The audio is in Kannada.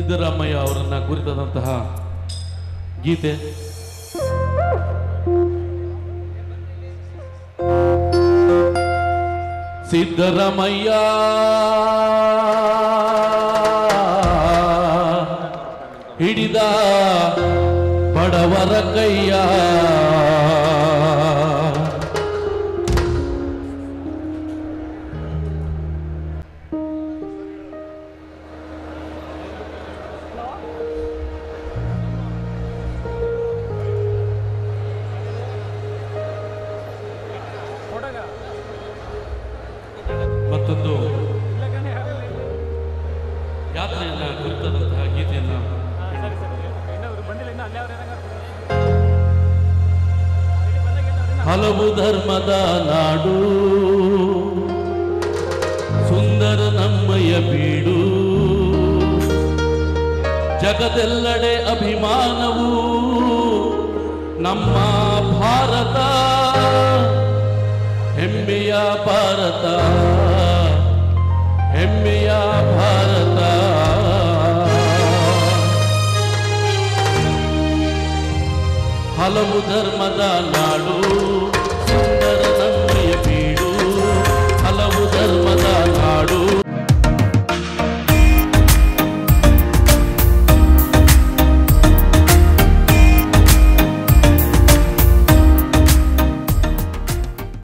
ಸಿದ್ದರಾಮಯ್ಯ ಅವರನ್ನ ಕುರಿತಾದಂತಹ ಗೀತೆ ಸಿದ್ದರಾಮಯ್ಯ ಹಿಡಿದ ಬಡವರ ಕೈಯ ಮತ್ತೊಂದು ಯಾತ್ರೆಯನ್ನ ಕುರಿತಾದಂತಹ ಗೀತೆಯನ್ನ ಹಲವು ಧರ್ಮದ ನಾಡು ಸುಂದರ ನಮ್ಮಯ ಬೀಡು ಜಗದೆಲ್ಲೆಡೆ ಅಭಿಮಾನವು ನಮ್ಮ ಭಾರತ ಹೆಮ್ಮೆಯ ಭಾರತ ಹೆಮ್ಮೆಯ ಭಾರತ ಹಲವು ಧರ್ಮದ ನಾಡು ಸುಂದರ